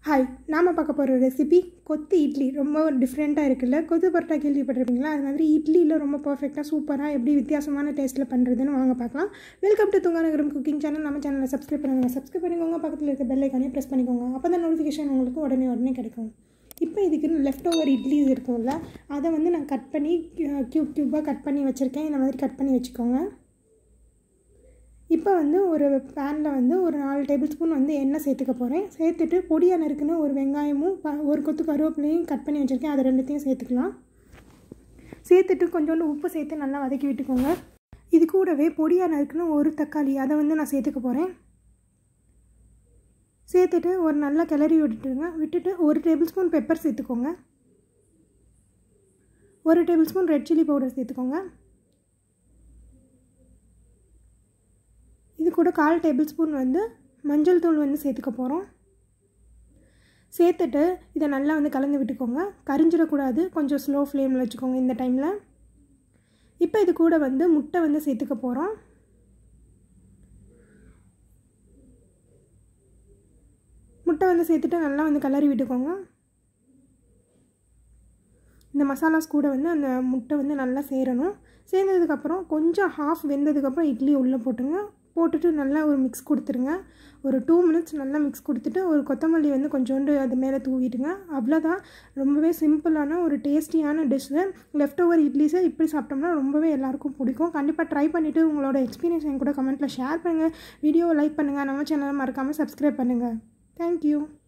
hi நாம் பார்க்க போகிற ரெசிபி கொத்து இட்லி ரொம்ப டிஃப்ரெண்ட்டாக இருக்குல்ல கொத்து பரோட்டா கேள்விப்பட்டிருப்பீங்களா அது மாதிரி இட்லியில் ரொம்ப பர்ஃபெக்டாக சூப்பராக எப்படி வித்தியாசமான டேஸ்ட்டில் பண்ணுறதுன்னு வாங்க பார்க்கலாம் welcome to Thunganagaram cooking channel நம்ம சேனலை சப்ஸ்கிரைப் பண்ணுங்கள் சப்ஸ்கிரைப் பண்ணிக்கோங்க பக்கத்தில் இருக்க பெல் ஐக்கானே ப்ரெஸ் பண்ணிக்கோங்க அப்போ தான் நோட்டிஃபிகேஷன் உங்களுக்கு உடனே உடனே கிடைக்கும் இப்போ இதுக்கு லெஃப்ட் ஓவர் இட்லிஸ் இருக்கும்ல அதை வந்து நான் கட் பண்ணி க்யூப் க்யூப்பாக கட் பண்ணி வச்சுருக்கேன் இந்த மாதிரி கட் பண்ணி வச்சுக்கோங்க இப்போ வந்து ஒரு பேனில் வந்து ஒரு நாலு டேபிள் ஸ்பூன் வந்து எண்ணெய் சேர்த்துக்க போகிறேன் சேர்த்துட்டு பொடியாக நறுக்குன்னு ஒரு வெங்காயமும் ப ஒரு கொத்து கருவேப்பிலையும் கட் பண்ணி வச்சுருக்கேன் அதை ரெண்டுத்தையும் சேர்த்துக்கலாம் சேர்த்துட்டு கொஞ்சோண்டு உப்பு சேர்த்து நல்லா வதக்கி விட்டுக்கோங்க இது கூடவே பொடியாக நறுக்குன்னு ஒரு தக்காளி அதை வந்து நான் சேர்த்துக்க போகிறேன் சேர்த்துட்டு ஒரு நல்லா கிளறி விட்டுட்டுருங்க விட்டுட்டு ஒரு டேபிள் ஸ்பூன் பெப்பர் சேர்த்துக்கோங்க ஒரு tablespoon red chilli powder சேர்த்துக்கோங்க இது கூட கால் டேபிள் ஸ்பூன் வந்து மஞ்சள் தூள் வந்து சேர்த்துக்க போகிறோம் சேர்த்துட்டு இதை நல்லா வந்து கலந்து விட்டுக்கோங்க கரிஞ்சிடக்கூடாது கொஞ்சம் ஸ்லோ ஃப்ளேமில் வச்சுக்கோங்க இந்த டைமில் இப்போ இது கூட வந்து முட்டை வந்து சேர்த்துக்க போகிறோம் முட்டை வந்து சேர்த்துட்டு நல்லா வந்து கலரி விட்டுக்கோங்க இந்த மசாலாஸ் கூட வந்து அந்த முட்டை வந்து நல்லா சேரணும் சேர்ந்ததுக்கப்புறம் கொஞ்சம் ஹாஃப் வெந்ததுக்கப்புறம் இட்லி உள்ளே போட்டுங்க போட்டுட்டு நல்லா ஒரு மிக்ஸ் கொடுத்துருங்க ஒரு டூ மினிட்ஸ் நல்லா மிக்ஸ் கொடுத்துட்டு ஒரு கொத்தமல்லி வந்து கொஞ்சோண்டு அது மேலே தூவிட்டுங்க அவ்வளோதான் ரொம்பவே சிம்பிளான ஒரு டேஸ்டியான டிஷ்ஷு லெஃப்ட் ஓவர் இட்லிஸை இப்படி சாப்பிட்டோம்னா ரொம்பவே எல்லாருக்கும் பிடிக்கும் கண்டிப்பாக ட்ரை பண்ணிவிட்டு உங்களோட எக்ஸ்பீரியன்ஸ் என் கூட கமெண்ட்டில் ஷேர் பண்ணுங்கள் வீடியோவை லைக் பண்ணுங்கள் நம்ம சேனலை மறக்காமல் சப்ஸ்கிரைப் பண்ணுங்கள் தேங்க்யூ